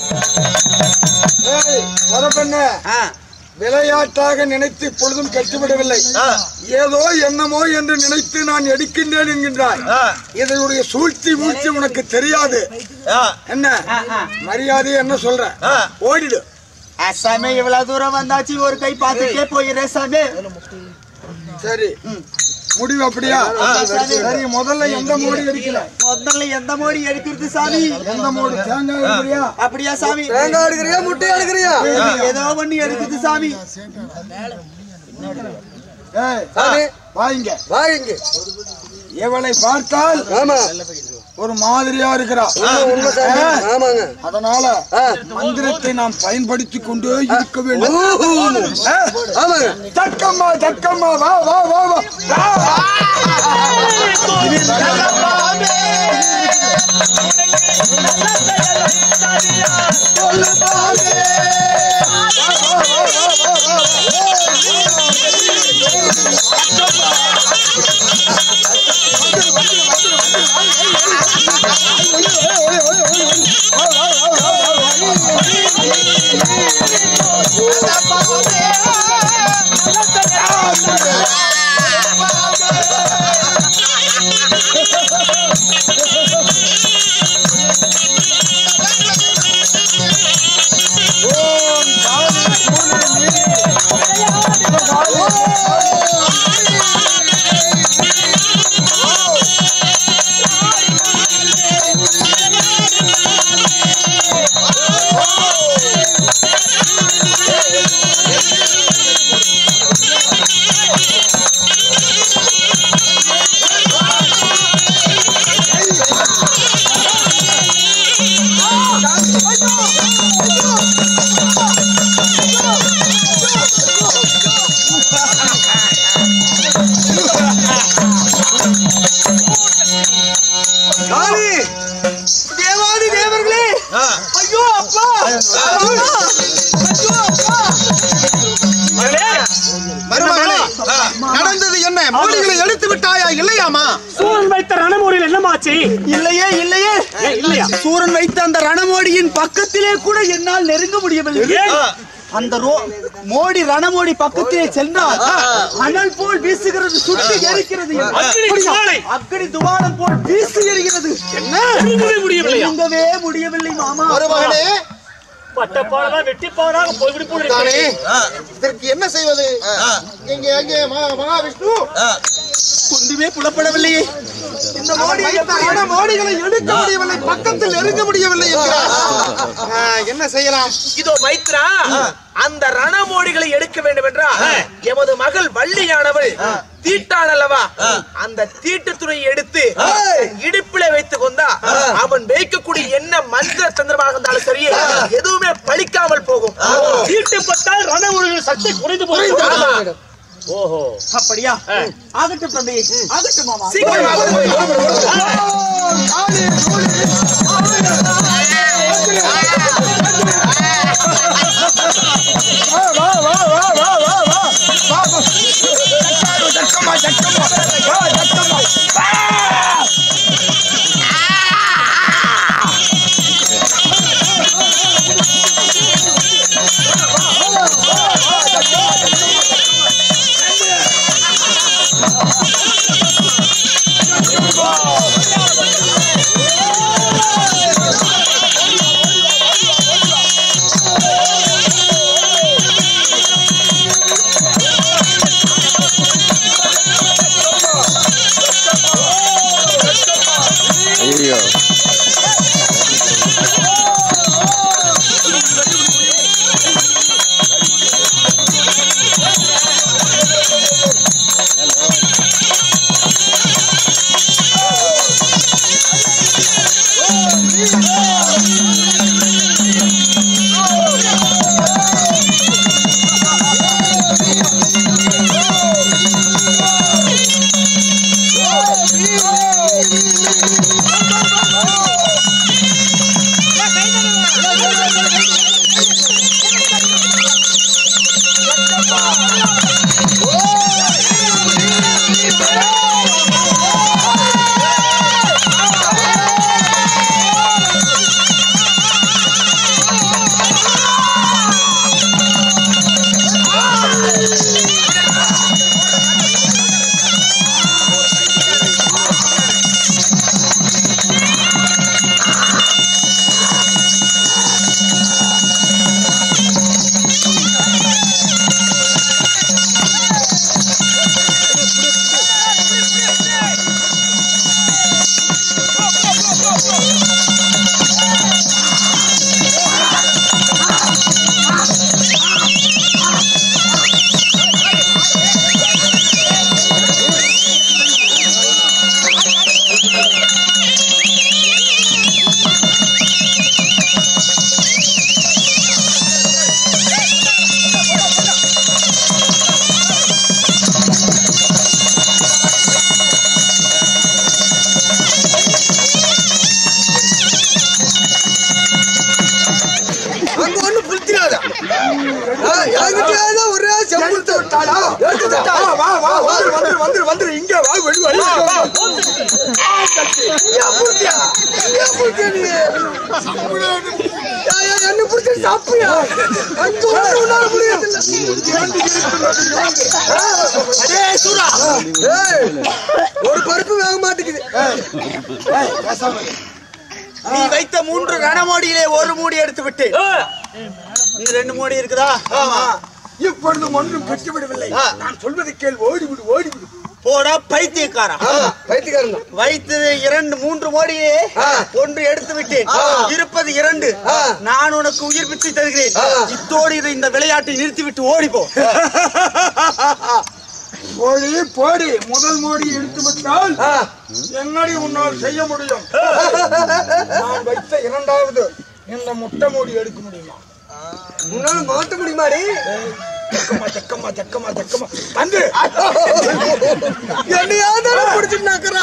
ஏய், வரப்பெண்ணே, ஆ, விளையாட்டாக நினைத்து இப்பொழுதும் கட்டுவிடவில்லை ஆ, ஏதோ என்னமோ என்று நினைத்து நான் எடுக்கின்றேன் என்கின்றாய் ஆ, இதனுடைய சூழ்ச்சி மூழ்ச்சி உனக்கு தெரியாது ஆ, என்ன ஆ, ஆ. மரியாதை என்ன சொல்ற ஆ. ஓடிடு ஆ, சாமி இவ்வளவு தூரம் வந்தாச்சு ஒரு கை பார்த்துட்டே போயிடுறேன் சாமி சரி முடிவு அப்படியா சரி முதல்ல எந்த மோடி அடிக்கல முதல்ல எந்த மோடி எடுக்கிறது சாமி எந்த மோடி தேங்காய் அடிக்கிறியா அப்படியா சாமி தேங்காய் எடுக்கிறியா முட்டை எடுக்கிறியா ஏதோ பண்ணி எடுக்குது சாமி ஏய் வாங்க வாங்க இவளை பார்த்தால் ஆமா ஒரு மாதிரியா இருக்கிறா உண்மை சாமி ஆமாங்க அதனால மந்திரத்தை நாம் பயன்படுத்தி கொண்டே இருக்க வேண்டும் ஆ? ஆமாங்க தக்கம்மா தக்கம்மா வா வா வா வா வா. சாமி தேவாதி தேவர்களே ஆ, ஐயோ அப்பா மருமகளே ஆ, நடந்தது என்ன மோடிகளை எடுத்து விட்டாயா இல்லையாமா சூழல் வைத்த ரணமூரில் என்னமாச்சு இல்லையே இல்லையே ஏன் இல்லையா சூரன் வைத்த அந்த ரணமோடியின் பக்கத்திலே கூட என்னால் நெருங்க முடியவில்லை ஏன்? அந்த ரோ மோடி ரணமோடி பக்கத்திலே சென்றால் அனல் போல் வீசுகிறது சுட்டு எரிக்கிறது அக்கினி துவாலை. அக்கடி துவாரம் போல் வீசு எரிகிறது என்ன நெருங்கவே முடியவில்லையா நெருங்கவே முடியவில்லை மாமா மருமகளே பட்டப்பாடா வெட்டிப்பாடாக போய்விடி தானே போடுறேன் இதற்கு என்ன செய்வது எங்க எங்க மகா- மகாவிஷ்ணு ஒன்றுமே புலப்படவில்லையே இந்த மோடி ரண மோடிகளை எடுக்க முடியவில்லை பக்கத்தில் நெருங்க முடியவில்லை என்கிறார். ஆ, என்ன செய்யலாம் இதோ மைத்ரா அந்த ரணமோடிகளை எடுக்க வேண்டும் என்றால் எமது மகள் வள்ளியானவள் தீட்டான் அல்லவா அந்த தீட்டு துறையை எடுத்து இடுப்பில வைத்துக் கொண்டா அவன் வைக்கக்கூடிய என்ன மந்திர தந்திரமாக இருந்தாலும் சரி எதுவுமே பலிக்காமல் போகும் தீட்டுப்பட்டால் ரணமூரில் சக்தி குறைந்து போகும் ஆமா. ஓஹோ அப்படியா ஆகட்டும் தம்பி ஆகட்டும் மாமா சீக்கிரமாக போய். வா வா வா வா வா வா வா வா வா. தக்கம்மா தக்கம்மா வா தக்கம்மா ஆ முடியாத ஒரே செம்புத்து விட்டாளா? வா, வா, வா, வந்துரு, வந்துரு, வந்துரு, வந்துரு, இங்க வா, வெளி, வெளி, என்ன பிடிச்ச சாப்பியா அஞ்சு வருஷம் உன்னால முடியாதுல்ல. ஏய், ஒரு பருப்பு வேக மாட்டேங்குது ஏய், பேசாம இரு. நீ வைத்த மூன்று ரணமோடியிலே ஒரு மூடி எடுத்து விட்டு இங்க ரெண்டு மூடி இருக்குதா ஆமா. இப்பொழுது ஒன்றும் பெற்று விடவில்லை நான் சொல்வதை கேள் ஓடிவிடு ஓடிவிடு போடா பைத்தியக்காரா பைத்தியக்காரன் தான். வைத்து இரண்டு மூன்று மோடியே ஒன்று எடுத்து விட்டேன் இருப்பது இரண்டு நான் உனக்கு உயிர் பிச்சை தருகிறேன் இத்தோடு இதை இந்த விளையாட்டை நிறுத்திவிட்டு ஓடிப்போ போடி போடி முதல் மோடி எடுத்து விட்டால் என்னடி உன்னால் செய்ய முடியும் நான் வைத்த இரண்டாவது இந்த முட்டை மோடி எடுக்க முடியுமா உன்னால மாத்த முடியுமாடி ஜக்கமா ஜக்கமா ஜக்கமா ஜக்கமா வந்து என்னையாவது பிடிச்சிட்டு நக்கறா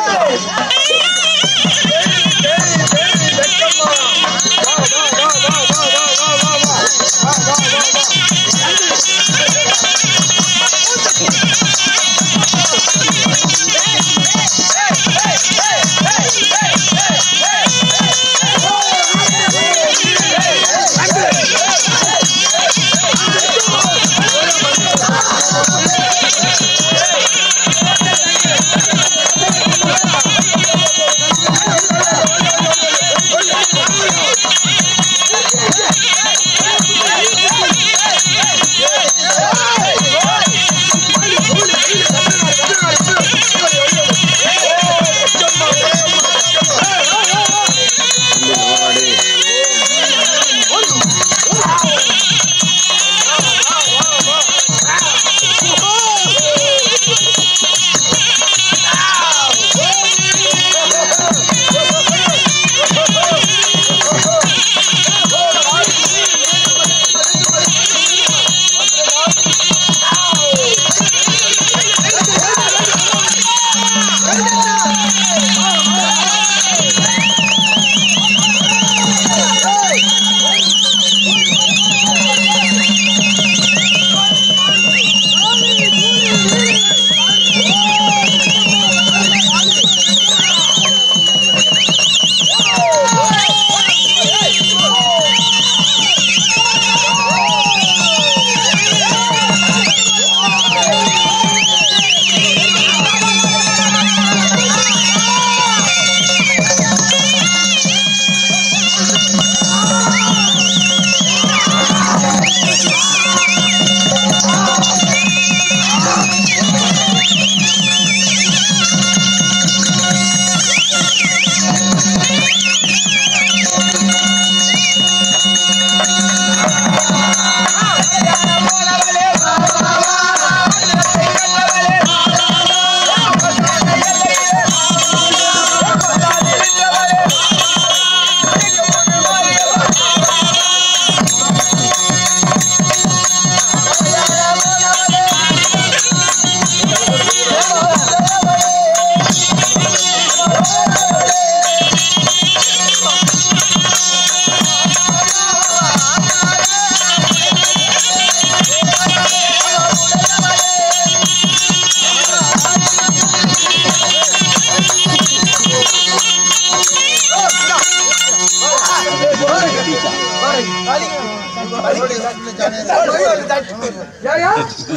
ஏயா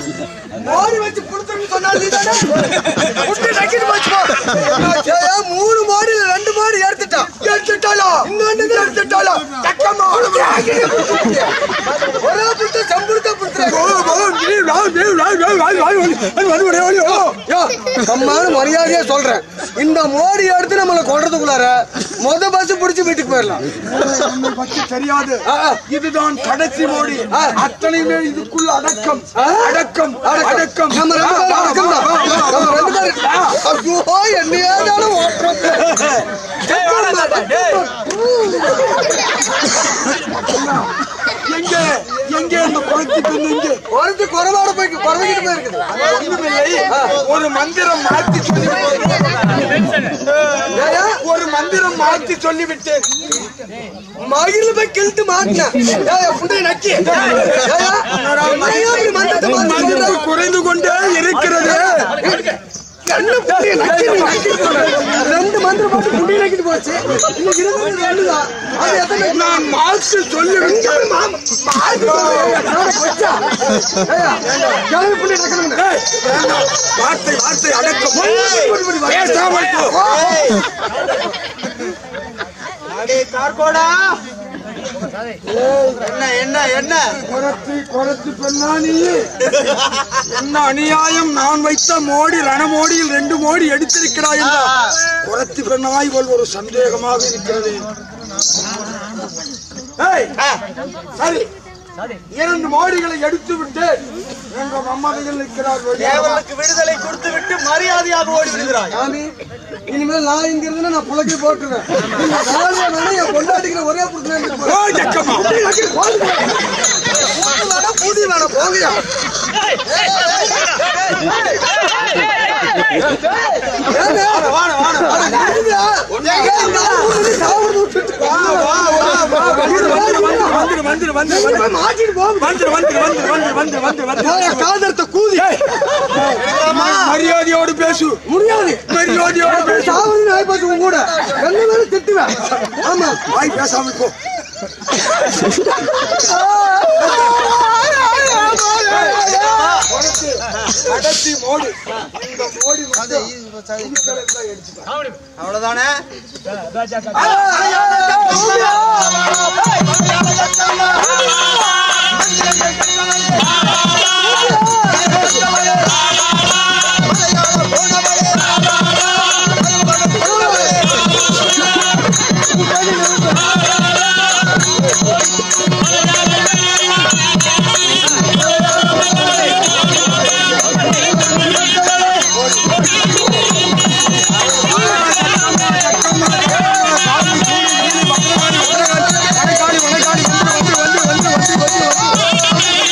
மோடி வச்சு கொடுத்துருன்னு சொன்னா நீ தானே முட்டை நக்கிட்டு போச்சுமா ஏயா மூணு மாடியில ரெண்டு மாடி எடுத்துட்டான் எடுத்துட்டாளா இன்னொன்னு எடுத்துட்டாளா ஜக்கமா ஒரே பிடிச்ச சம்புடுத்த பிடிச்சாங்க கம்மான மரியாதையா சொல்றேன் இந்த மோடி எடுத்து நம்மள கொள்றதுக்குள்ளார மொத பஸ் பிடிச்சு வீட்டுக்கு போயிடலாம் நம்மை பற்றி தெரியாது ஆ, ஆ. இதுதான் கடைசி மோடி ஆ. அத்தனையுமே இதுக்குள்ள அடக்கம் ஆ? அடக்கம் அடக்கம். அடக்கம் நம்ம ரெண்டு பேரும் வா, வா, அடக்கம் தான். வா, வா, வா, நம்ம ரெண்டு வா. பேரும் ஐயோ என்னையாதாலும் ஓட்டுறோம் எங்கே எங்கே அந்த குளத்தி பெண் எங்கே ஒருத்து குறவாட போய் குறவைக்கிட்டு போயிருக்குது ஒன்றுமில்லை ஒரு மந்திரம் மாற்றி சொல்லி ஏயா ஒரு மந்திரம் மாற்றி சொல்லிவிட்டேன் மகிழ்ல போய் கிழித்து மாட்டினேன் ஏய், புண்டைய நக்கி ஏய், என்னையா இப்படி மந்திரத்தை மாத்தி மதிப்பு சொல்ற? குறைந்து கொண்டே இருக்கிறது என்ன புண்டைய நக்கி நீ நக்கி சொல்ற? ரெண்டு மந்திரம் போட்டு புண்டைய நக்கிட்டு போச்சு இன்னைக்கு இருக்கிறது ரெண்டுதான் அது எத்தனை நக்கி? நான் மாற்றி சொல்லிவிட்டேன் கிளம்பி புண்டைய நக்கணும் ஏய், வேண்டாம். வார்த்தை வார்த்தை அடக்கம் பேசாமல் போ. அடே கார்கோடா என்ன என்ன என்ன குரத்தி குரத்தி பெண்ணானி என்ன அநியாயம் நான் வைத்த மோடி ரணமோடியில் ரெண்டு மோடி எடுத்திருக்கிறாய் என்றா குரத்தி பெண்ணாய் போல் ஒரு சந்தேகமாக இருக்கிறது ஏய், சரி இரண்டு மோடிகளை எடுத்து விட்டு எங்க மம்மதையில் நிற்கிறார் வெளியே வா. தேவனுக்கு விடுதலை கொடுத்து விட்டு மரியாதையாக ஓடி விடுகிறாய் சாமி இனிமேல் நான் இங்க இருந்தேன்னா நான் புலக்கி போட்டுருவேன் நீங்க வாழ்வே வேணாம், என் பொண்டாட்டிக்கிற ஒரே புருஷன் ஓ, ஜக்கம்மா. பூதி வேணாம் போங்கயா வந்துரு, வந்துரு, வந்துரு, வந்துரு. மாட்டிட்டு போங்க வந்துரு, வந்துரு, வந்துரு, வந்துரு, வந்துரு, வந்துரு, வந்துரு. காதரத்தை கூதி மரியாதையோடு பேசு முடியாது மரியாதையோடு பேசு சாவடி ஆயிப்போச்சு உன் கூட என்ன வேணும் திட்டுவேன் ஆமா வாய் பேசாமல் போ கடைசி மோடி இந்த மோடி மட்டும் குடித்தலை தான் எடுத்துக்க. அவ்வளவுதானே வணக்காடி, வணக்காடி, வந்து, வந்து, வந்து, வந்து, வந்து, வந்து, வந்து.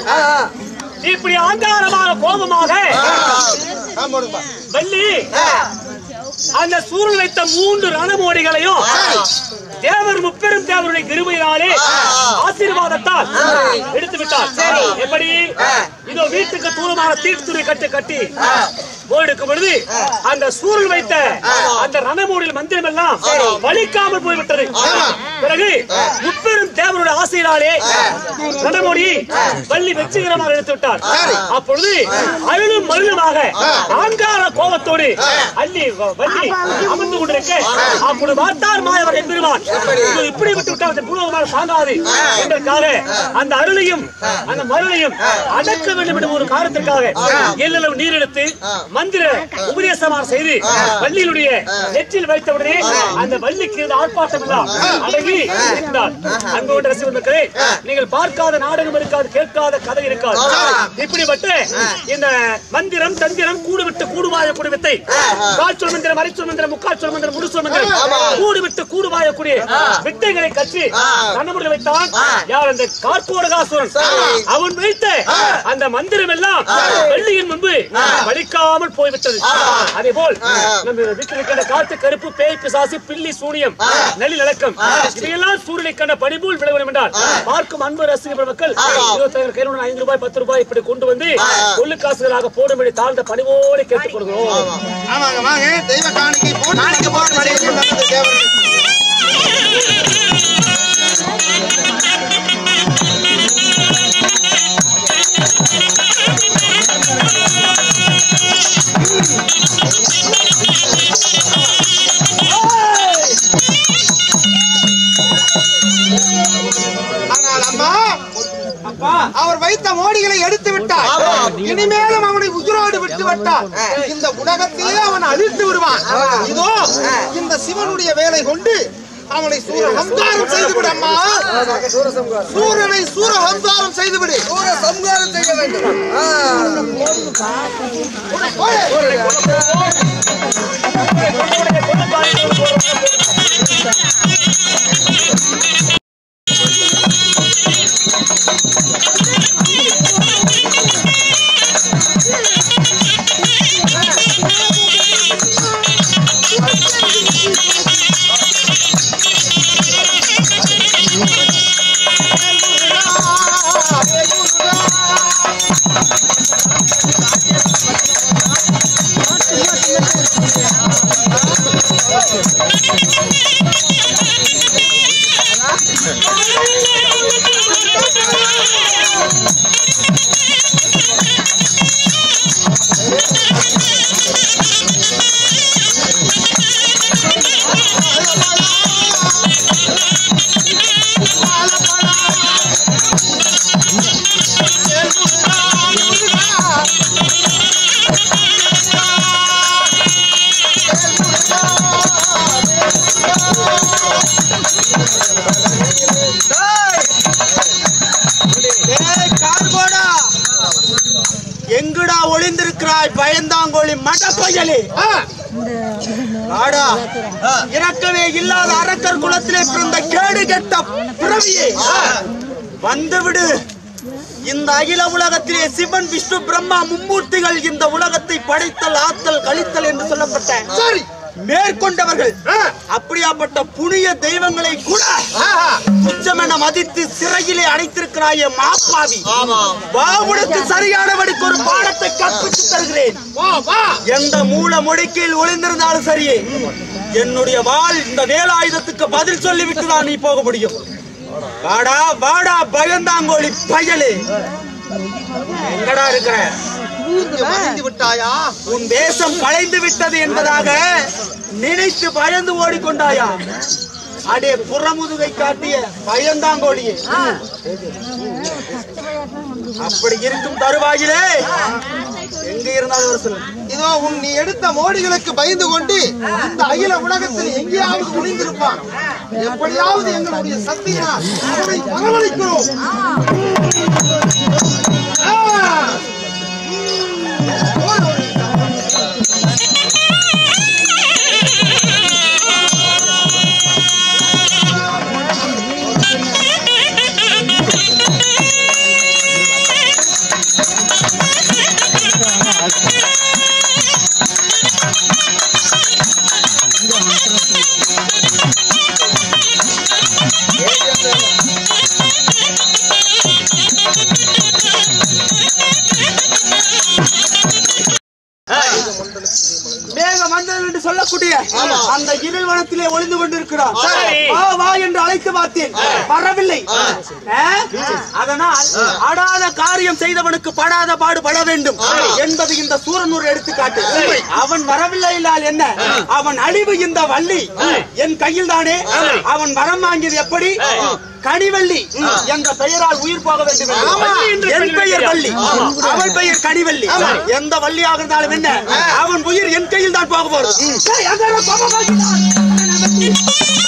இப்படி அங்காரமாக கோபமாக வள்ளி அந்த சூழல் வைத்த மூன்று ரணமோடிகளையும் தேவர் முப்பெரும் தேவருடைய கிருபையினாலே ஆசீர்வாதத்தால் எடுத்து விட்டார் எப்படி இதோ வீட்டுக்கு தூரமான தீட்டுத்துறை கட்டு கட்டி போயிடுக்கும் பொழுது அந்த சூழல் வைத்த அந்த ரணமோடியில் மந்திரம் எல்லாம் வலிக்காமல் போய்விட்டது பிறகு முப்பெரும் தேவருடைய ஆசையினாலே ரணமோடி வள்ளி வெற்றிகரமாக எடுத்து விட்டார் அப்பொழுது அழுதும் மருளுமாக ஆங்கார கோபத்தோடு அள்ளி வ- வள்ளி அமர்ந்து கொண்டிருக்க அப்பொழுது வார்த்தார் மாயவர் என்பிருவான் இது இப்படி விட்டு விட்டால் அந்த பூர்வமான சாங்காது என்பதற்காக அந்த அருளையும் அந்த மருளையும் அடக்க வேண்டும் என்ற ஒரு காரணத்திற்காக எல்லளவு நீர் எடுத்து மந்திர உபதேசமாக செய்து வள்ளியினுடைய நெற்றில் வைத்தவுடனே அந்த வள்ளிக்கு இருந்த ஆர்ப்பாட்டம் எல்லாம் அடங்கி இருந்தார் அன்போடு ரசிகர் மக்களே நீங்கள் பார்க்காத நாடகம் இருக்காது கேட்காத கதை இருக்காது இப்படிப்பட்ட இந்த மந்திரம் தந்திரம் கூடு விட்டு கூடுவாய கூடு வித்தை காய்ச்சல் மந்திரம் அரைச்சல் மந்திரம் முக்காய்ச்சல் மந்திரம் முடிச்சல் மந்திரம் கூடு விட்டு கூடுவாயக்கூடிய வித்தைகளை கற்று கண்ணமுடிய வைத்தான் யார் அந்த கார்போடகாசுரன் அவன் வைத்த அந்த மந்திரம் எல்லாம் வெள்ளியின் முன்பு வலிக்காமல் போய்விட்டது அதே போல் நம்ம வீட்டில் இருக்கிற காத்து கருப்பு பேய் பிசாசு பில்லி சூனியம் நெல்லி இலக்கம் இதையெல்லாம் சூரியனை கண்ட பனிபோல் விளைவிடும் என்றால் பார்க்கும் அன்பு ரசிகர் மக்கள் இருபத்தாயிரம் கையில் ஐந்து ரூபாய் பத்து ரூபாய் இப்படி கொண்டு வந்து கொள்ளு காசுகளாக போடும்படி தாழ்ந்த பணிவோடு கேட்டுக் கொடுக்கிறோம் ஆமாங்க வாங்க தெய்வ காணிக்கை போட்டு காணிக்கை போட்டு வழியில் நல்லது தேவன் ஆனால் அம்மா அவர் வைத்த மோடிகளை எடுத்து விட்டார் இனிமேலும் அவனை உயிரோடு விட்டு விட்டார் இந்த உலகத்தையே அவன் அழித்து விடுவான் இதோ இந்த சிவனுடைய வேலை கொண்டு அவனை சூரஹம்சாரம் செய்து விடு அம்மா சூரனை சூரஹம்சாரம் செய்து விடு சம்ஹாரம் செய்ய வேண்டும் ஏய், கார்கோடா எங்குடா ஒளிந்திருக்கிறாய் பயந்தாங்கோழி மடப்பயலே ஆடா இறக்கவே இல்லாத அரக்கர் குலத்திலே பிறந்த கேடு கெட்ட பிறவியே வந்துவிடு இந்த அகில உலகத்திலே சிவன் விஷ்ணு பிரம்மா மும்மூர்த்திகள் இந்த உலகத்தை படைத்தல் ஆத்தல் கழித்தல் என்று சொல்லப்பட்ட சரி மேற்கொண்டவர்கள் அப்படியாப்பட்ட புனிய தெய்வங்களை கூட துச்சம் என மதித்து சிறையிலே அடைத்திருக்கிறாய மாப்பாவி வா உனக்கு சரியானபடிக்கு ஒரு பாடத்தை கற்பித்து தருகிறேன் எந்த மூல முடுக்கில் ஒளிந்திருந்தாலும் சரியே என்னுடைய வாள் இந்த வேலாயுதத்துக்கு பதில் சொல்லிவிட்டு தான் நீ போக முடியும் வாடா வாடா பயந்தாங்கோழி பயலே எங்கடா இருக்கிற விட்டாயா உன் தேசம் கலைந்து விட்டது என்பதாக நினைத்து பயந்து ஓடிக்கொண்டாயா அடே புறமுதுகை காட்டிய பயந்தாங்கோழியே அப்படி இருக்கும் தருவாயிலே எங்க இருந்தாலும் ஒரு சொல்லு இதோ உன் நீ எடுத்த மோடிகளுக்கு பயந்து கொண்டு இந்த அகில உலகத்தில் எங்கேயாவது ஒளிந்திருப்பான் எப்படியாவது எங்களுடைய சக்தியினால் அவனை வரவழைக்கிறோம் ஆ! மேக மன்னன் என்று சொல்லக்கூடிய அந்த இருள் வனத்திலே ஒளிந்து கொண்டிருக்கிறான் சரி. வா வா என்று அழைத்து பார்த்தேன் வரவில்லை ஆ? அதனால் அடாத காரியம் செய்தவனுக்கு படாத பாடு பட வேண்டும் என்பது இந்த சூரனூர் எடுத்துக்காட்டு அவன் வரவில்லை என்றால் என்ன அவன் அழிவு இந்த வள்ளி என் கையில் தானே அவன் வரம் வாங்கியது எப்படி கனிவள்ளி என்ற பெயரால் உயிர் போக வேண்டும் என்று. வள்ளி என்று என் பெயர் பெயர் வள்ளி ஆமா. அவள் பெயர் கனிவள்ளி எந்த வள்ளியாக இருந்தாலும் என்ன அவன் உயிர் என் கையில் தான் போக போறது ஏய், அங்க இரு, பாப்பா, பாப்பா.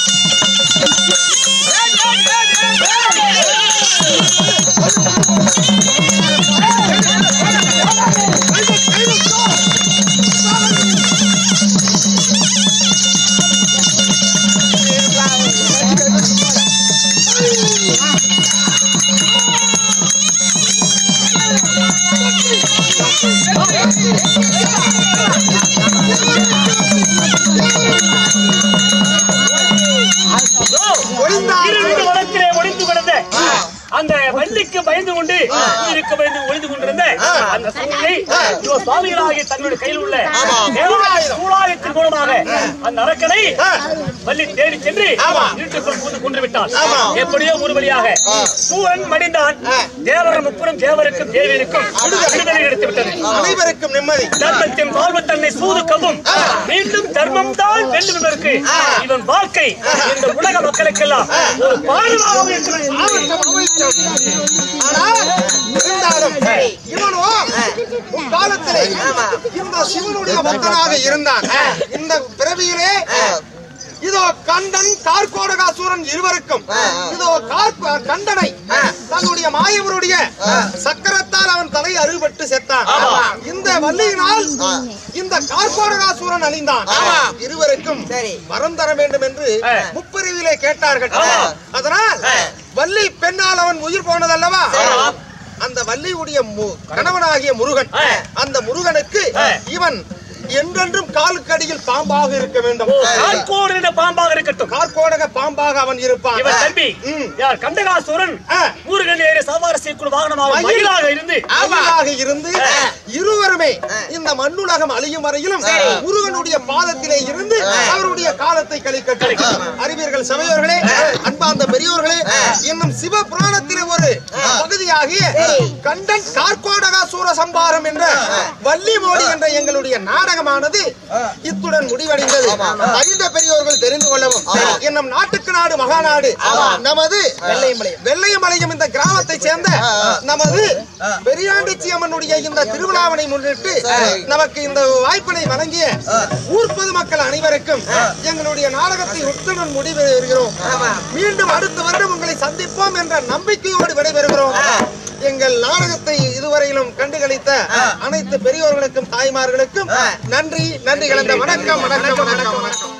இருண்டு வனத்திலே ஒளிந்து கிடந்த அந்த வள்ளிக்கு பயந்து கொண்டு உயிருக்கு பயந்து ஒளிந்து கொண்டிருந்த அந்த சூழ்நிலை இதோ சுவாமிகளாகிய தங்களுடைய கையில் உள்ள தேவாலய சூழாயத்தின் மூலமாக அந்த அரக்கனை வள்ளி தேடி சென்று இருட்டுக்குள் புகுந்து கொண்டு விட்டான் எப்படியோ ஒரு வழியாக சூரன் மடிந்தான் தேவரும் முப்புறம் தேவருக்கும் தேவியருக்கும் விடுதலை எடுத்து விட்டது அனைவருக்கும் நிம்மதி தர்மத்தின் வாழ்வு தன்னை சூதுக்கவும் மீண்டும் தர்மம் தான் வெல்லும் என்பதற்கு இவன் வாழ்க்கை இந்த உலக மக்களுக்கெல்லாம் ஒரு பாடமாகும் என்று ஆனால் இருந்தாலும் இவனோ காலத்திலே இந்த சிவனுடைய பக்தனாக இருந்தான் இந்த பிறவியிலே இதோ கண்டன் கார்கோடகாசூரன் இருவருக்கும் இதோ கார்ப- கண்டனை தன்னுடைய மாயவருடைய சக்கரத்தால் அவன் தலை அறுபட்டு செத்தான் இந்த வள்ளியினால் இந்த கார்கோடகாசூரன் அழிந்தான் இருவருக்கும் வரம் தர வேண்டும் என்று முப்பிரிவிலே கேட்டார்கள் அதனால் வள்ளி பெண்ணால் அவன் உயிர் போனதல்லவா அந்த வள்ளியுடைய மு- கணவனாகிய முருகன் அந்த முருகனுக்கு இவன் என்றென்றும் காலுக்கடியில் பாம்பாக இருக்க வேண்டும் கார்கோடு என்ற பாம்பாக இருக்கட்டும் கார்கோடக பாம்பாக அவன் இருப்பான் இவன் தம்பி ம். யார் கண்டகாசூரன் ஆ. முருகன் ஏறிய சவார செய்யக்கூடிய வாகனமாக மயில். மயிலாக இருந்து மயிலாக இருந்து இருவருமே இந்த மண்ணுலகம் அழியும் வரையிலும் முருகனுடைய பாதத்திலே இருந்து அவருடைய காலத்தை கழிக்கட்டும் அறிவீர்கள் சபையோர்களே அன்பார்ந்த பெரியோர்களே இன்னும் சிவ புராணத்திலே ஒரு பகுதியாகிய கண்டன் கார்கோடகா சூர சம்பாரம் என்ற வள்ளி மோடி என்ற எங்களுடைய நாடகமானது இத்துடன் முடிவடைந்தது அறிந்த பெரியோர்கள் தெரிந்து கொள்ளவும் இன்னும் நாட்டுக்கு நாடு மகாநாடு நமது வெள்ளையமலையம் வெள்ளையமலையம் இந்த கிராமத்தை சேர்ந்த நமது பெரியாண்டிச்சி அம்மனுடைய இந்த திருவிழாவினை முன்னிட்டு நமக்கு இந்த வாய்ப்பினை வழங்கிய ஊர் பொதுமக்கள் அனைவருக்கும் எங்களுடைய நாடகத்தை ஒத்துடன் முடிவெறுகிறோம் மீண்டும் அடுத்த வருடம் உங்களை சந்திப்போம் என்ற நம்பிக்கையோடு விடைபெறுகிறோம் எங்கள் நாடகத்தை இதுவரையிலும் கண்டுகளித்த அனைத்து பெரியோர்களுக்கும் தாய்மார்களுக்கும் நன்றி நன்றி கலந்த வணக்கம் வணக்கம் வணக்கம் வணக்கம்